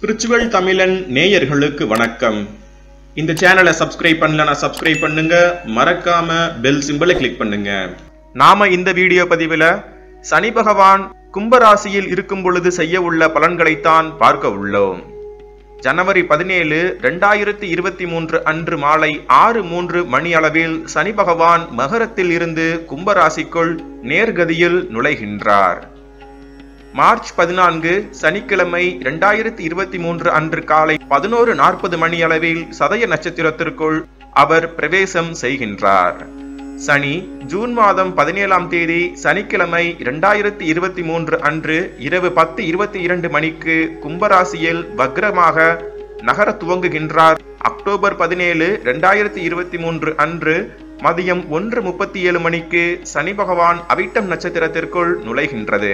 Spiritual தமிழன் நேயர்களுக்கு வணக்கம் இந்த சேனலை சப்ஸ்கிரைப் பண்ணலனா சப்ஸ்கிரைப் பண்ணுங்க மறக்காம பெல் சிம்பலை கிளிக் பண்ணுங்க நாம இந்த வீடியோ பதிவில் சனி பகவான் கும்பராசியில் இருக்கும் பொழுது செய்ய உள்ள பலன்களைத்தான் பார்க்க உள்ளோம் ஜனவரி பதினேழு ரெண்டாயிரத்தி இருபத்தி மூன்று அன்று மாலை ஆறு மூன்று மணி அளவில் சனி பகவான் மகரத்தில் இருந்து கும்பராசிக்குள் நேர்கதியில் நுழைகின்றார் மார்ச் பதினான்கு சனிக்கிழமை இரண்டாயிரத்தி இருபத்தி மூன்று அன்று காலை பதினோரு நாற்பது மணி அளவில் சதய நட்சத்திரத்திற்குள் அவர் பிரவேசம் செய்கின்றார் சனி ஜூன் மாதம் பதினேழாம் தேதி சனிக்கிழமை இரண்டாயிரத்தி இருபத்தி மூன்று அன்று இரவு பத்து இருபத்தி இரண்டு மணிக்கு கும்பராசியில் வக்ரமாக நகர துவங்குகின்றார் அக்டோபர் பதினேழு இரண்டாயிரத்தி இருபத்தி மூன்று அன்று மதியம் ஒன்று முப்பத்தி ஏழு மணிக்கு சனி பகவான் அவிட்டம் நட்சத்திரத்திற்குள் நுழைகின்றது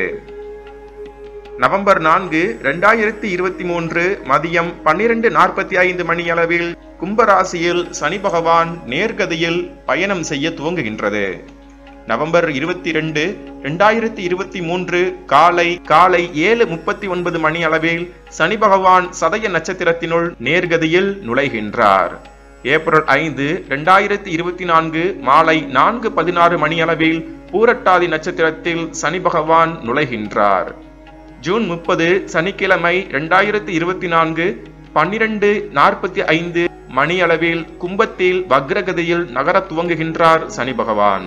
நவம்பர் நான்கு இரண்டாயிரத்தி இருபத்தி மூன்று மதியம் பன்னிரண்டு நாற்பத்தி ஐந்து மணி அளவில் கும்பராசியில் சனி பகவான் நேர்கதியில் பயணம் செய்ய துவங்குகின்றது நவம்பர் இருபத்தி ரெண்டு இரண்டாயிரத்தி இருபத்தி மூன்று காலை காலை ஏழு முப்பத்தி ஒன்பது மணி அளவில் சனி பகவான் சதய நட்சத்திரத்தினுள் நேர்கதியில் நுழைகின்றார் ஏப்ரல் ஐந்து இரண்டாயிரத்தி இருபத்தி நான்கு மாலை நான்கு பதினாறு மணி அளவில் பூரட்டாதி நட்சத்திரத்தில் சனி பகவான் நுழைகின்றார் ஜூன் முப்பது சனிக்கிழமை இரண்டாயிரத்தி இருபத்தி நான்கு பன்னிரண்டு நாற்பத்தி ஐந்து மணி அளவில் கும்பத்தில் வக்ரகதியில் நகர துவங்குகின்றார் சனி பகவான்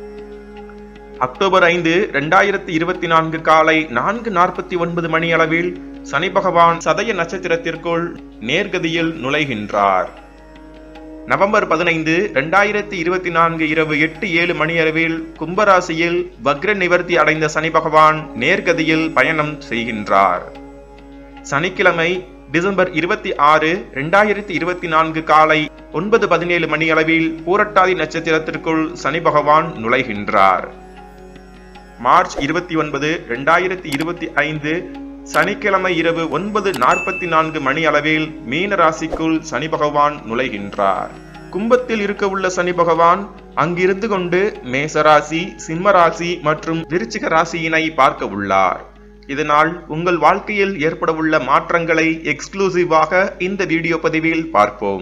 அக்டோபர் ஐந்து இரண்டாயிரத்தி இருபத்தி நான்கு காலை நான்கு நாற்பத்தி ஒன்பது மணி அளவில் சனி பகவான் சதய நட்சத்திரத்திற்குள் நேர்கதியில் நுழைகின்றார் நவம்பர் பதினைந்து இரண்டாயிரத்தி இருபத்தி நான்கு இரவு எட்டு ஏழு மணி அளவில் கும்பராசியில் வக்ர நிவர்த்தி அடைந்த சனி பகவான் நேர்கதியில் பயணம் செய்கின்றார் சனிக்கிழமை டிசம்பர் இருபத்தி ஆறு இரண்டாயிரத்தி இருபத்தி நான்கு காலை ஒன்பது பதினேழு மணி அளவில் பூரட்டாதி நட்சத்திரத்திற்குள் சனி பகவான் நுழைகின்றார் மார்ச் இருபத்தி ஒன்பது இரண்டாயிரத்தி இருபத்தி ஐந்து சனிக்கிழமை இரவு ஒன்பது நாற்பத்தி நான்கு மணி அளவில் மீன ராசிக்குள் சனி பகவான் நுழைகின்றார் கும்பத்தில் இருக்க உள்ள சனி பகவான் அங்கிருந்து கொண்டு மேசராசி சிம்ம ராசி மற்றும் விருச்சிக ராசியினை பார்க்க உள்ளார் இதனால் உங்கள் வாழ்க்கையில் ஏற்படவுள்ள மாற்றங்களை எக்ஸ்க்ளூசிவாக இந்த வீடியோ பதிவில் பார்ப்போம்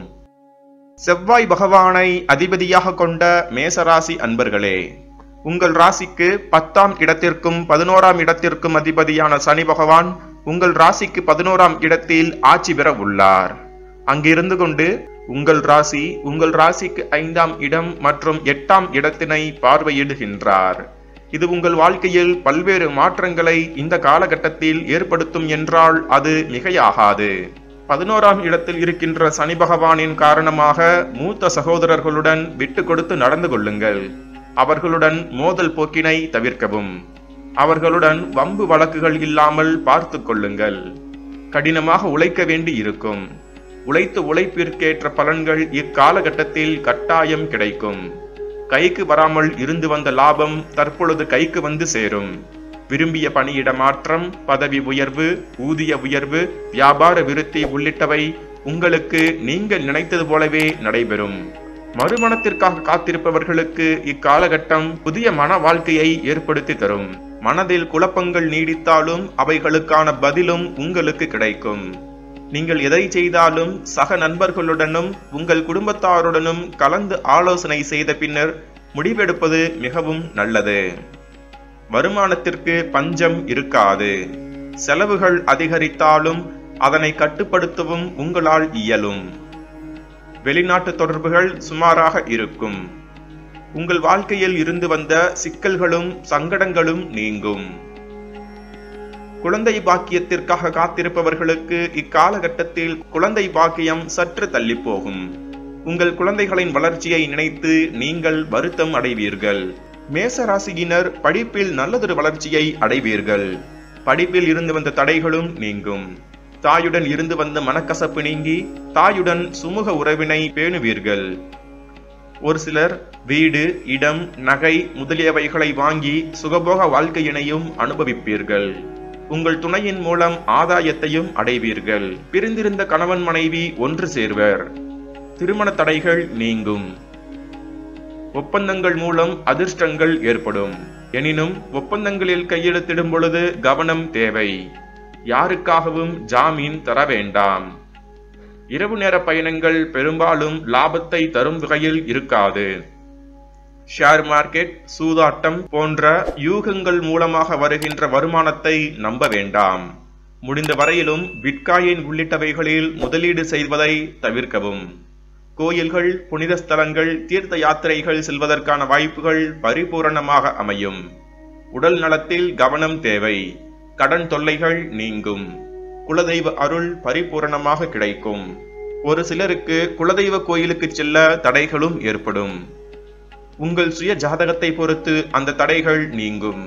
செவ்வாய் பகவானை அதிபதியாக கொண்ட மேசராசி அன்பர்களே உங்கள் ராசிக்கு பத்தாம் இடத்திற்கும் பதினோராம் இடத்திற்கும் அதிபதியான சனி பகவான் உங்கள் ராசிக்கு பதினோராம் இடத்தில் ஆட்சி பெற உள்ளார் அங்கிருந்து கொண்டு உங்கள் ராசி உங்கள் ராசிக்கு ஐந்தாம் இடம் மற்றும் எட்டாம் இடத்தினை பார்வையிடுகின்றார் இது உங்கள் வாழ்க்கையில் பல்வேறு மாற்றங்களை இந்த காலகட்டத்தில் ஏற்படுத்தும் என்றால் அது மிகையாகாது பதினோராம் இடத்தில் இருக்கின்ற சனி பகவானின் காரணமாக மூத்த சகோதரர்களுடன் விட்டு கொடுத்து நடந்து கொள்ளுங்கள் அவர்களுடன் மோதல் போக்கினை தவிர்க்கவும் அவர்களுடன் வம்பு வழக்குகள் இல்லாமல் பார்த்து கொள்ளுங்கள் கடினமாக உழைக்க வேண்டி இருக்கும் உழைத்து உழைப்பிற்கேற்ற பலன்கள் இக்காலகட்டத்தில் கட்டாயம் கிடைக்கும் கைக்கு வராமல் இருந்து வந்த லாபம் தற்பொழுது கைக்கு வந்து சேரும் விரும்பிய பணியிட மாற்றம் பதவி உயர்வு ஊதிய உயர்வு வியாபார விருத்தி உள்ளிட்டவை உங்களுக்கு நீங்கள் நினைத்தது போலவே நடைபெறும் மறுமணத்திற்காக காத்திருப்பவர்களுக்கு இக்காலகட்டம் புதிய மன வாழ்க்கையை ஏற்படுத்தி தரும் மனதில் குழப்பங்கள் நீடித்தாலும் அவைகளுக்கான பதிலும் உங்களுக்கு கிடைக்கும் நீங்கள் எதை செய்தாலும் சக நண்பர்களுடனும் உங்கள் குடும்பத்தாருடனும் கலந்து ஆலோசனை செய்த பின்னர் முடிவெடுப்பது மிகவும் நல்லது வருமானத்திற்கு பஞ்சம் இருக்காது செலவுகள் அதிகரித்தாலும் அதனை கட்டுப்படுத்தவும் உங்களால் இயலும் வெளிநாட்டு தொடர்புகள் சுமாராக இருக்கும் உங்கள் வாழ்க்கையில் இருந்து வந்த சிக்கல்களும் சங்கடங்களும் நீங்கும் குழந்தை பாக்கியத்திற்காக காத்திருப்பவர்களுக்கு இக்காலகட்டத்தில் குழந்தை பாக்கியம் சற்று தள்ளி போகும் உங்கள் குழந்தைகளின் வளர்ச்சியை நினைத்து நீங்கள் வருத்தம் அடைவீர்கள் மேச ராசியினர் படிப்பில் நல்லதொரு வளர்ச்சியை அடைவீர்கள் படிப்பில் இருந்து வந்த தடைகளும் நீங்கும் தாயுடன் இருந்து வந்த மனக்கசப்பு நீங்கி தாயுடன் சுமூக உறவினை பேணுவீர்கள் ஒரு சிலர் வீடு இடம் நகை முதலியவைகளை வாங்கி சுகபோக வாழ்க்கையினையும் அனுபவிப்பீர்கள் உங்கள் துணையின் மூலம் ஆதாயத்தையும் அடைவீர்கள் பிரிந்திருந்த கணவன் மனைவி ஒன்று சேர்வர் திருமண தடைகள் நீங்கும் ஒப்பந்தங்கள் மூலம் அதிர்ஷ்டங்கள் ஏற்படும் எனினும் ஒப்பந்தங்களில் கையெழுத்திடும் பொழுது கவனம் தேவை யாருக்காகவும் ஜாமீன் தர வேண்டாம் இரவு நேர பயணங்கள் பெரும்பாலும் லாபத்தை தரும் வகையில் இருக்காது ஷேர் மார்க்கெட் சூதாட்டம் போன்ற யூகங்கள் மூலமாக வருகின்ற வருமானத்தை நம்ப வேண்டாம் முடிந்த வரையிலும் பிட்காயின் உள்ளிட்டவைகளில் முதலீடு செய்வதை தவிர்க்கவும் கோயில்கள் புனித ஸ்தலங்கள் தீர்த்த யாத்திரைகள் செல்வதற்கான வாய்ப்புகள் பரிபூரணமாக அமையும் உடல் நலத்தில் கவனம் தேவை கடன் தொல்லைகள் நீங்கும் குலதெய்வ அருள் பரிபூரணமாக கிடைக்கும் ஒரு சிலருக்கு குலதெய்வ கோயிலுக்கு செல்ல தடைகளும் ஏற்படும் உங்கள் சுய ஜாதகத்தை பொறுத்து அந்த தடைகள் நீங்கும்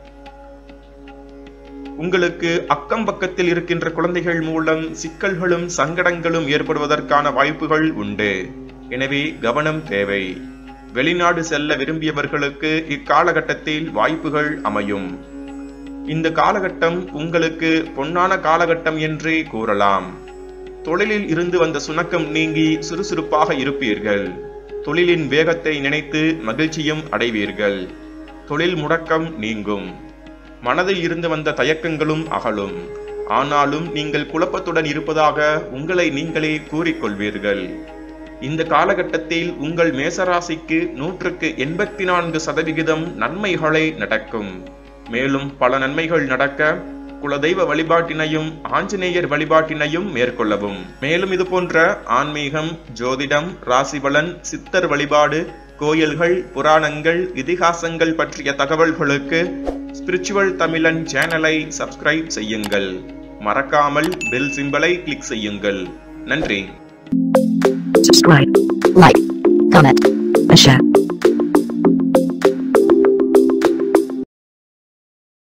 உங்களுக்கு அக்கம் பக்கத்தில் இருக்கின்ற குழந்தைகள் மூலம் சிக்கல்களும் சங்கடங்களும் ஏற்படுவதற்கான வாய்ப்புகள் உண்டு எனவே கவனம் தேவை வெளிநாடு செல்ல விரும்பியவர்களுக்கு இக்காலகட்டத்தில் வாய்ப்புகள் அமையும் இந்த காலகட்டம் உங்களுக்கு பொன்னான காலகட்டம் என்றே கூறலாம் தொழிலில் இருந்து வந்த சுணக்கம் நீங்கி சுறுசுறுப்பாக இருப்பீர்கள் தொழிலின் வேகத்தை நினைத்து மகிழ்ச்சியும் அடைவீர்கள் தொழில் முடக்கம் நீங்கும் மனதில் இருந்து வந்த தயக்கங்களும் அகலும் ஆனாலும் நீங்கள் குழப்பத்துடன் இருப்பதாக உங்களை நீங்களே கூறிக்கொள்வீர்கள் இந்த காலகட்டத்தில் உங்கள் மேசராசிக்கு நூற்றுக்கு எண்பத்தி நான்கு சதவிகிதம் நன்மைகளே நடக்கும் மேலும் பல நன்மைகள் நடக்க குலதெய்வ வழிபாட்டினையும் ஆஞ்சநேயர் வழிபாட்டினையும் மேற்கொள்ளவும் மேலும் இது போன்ற ஆன்மீகம் ஜோதிடம் ராசிபலன் சித்தர் வழிபாடு கோயில்கள் புராணங்கள் இதிகாசங்கள் பற்றிய தகவல்களுக்கு ஸ்பிரிச்சுவல் தமிழன் சேனலை சப்ஸ்கிரைப் செய்யுங்கள் மறக்காமல் பெல் சிம்பலை கிளிக் செய்யுங்கள் நன்றி subscribe, like, comment, and share.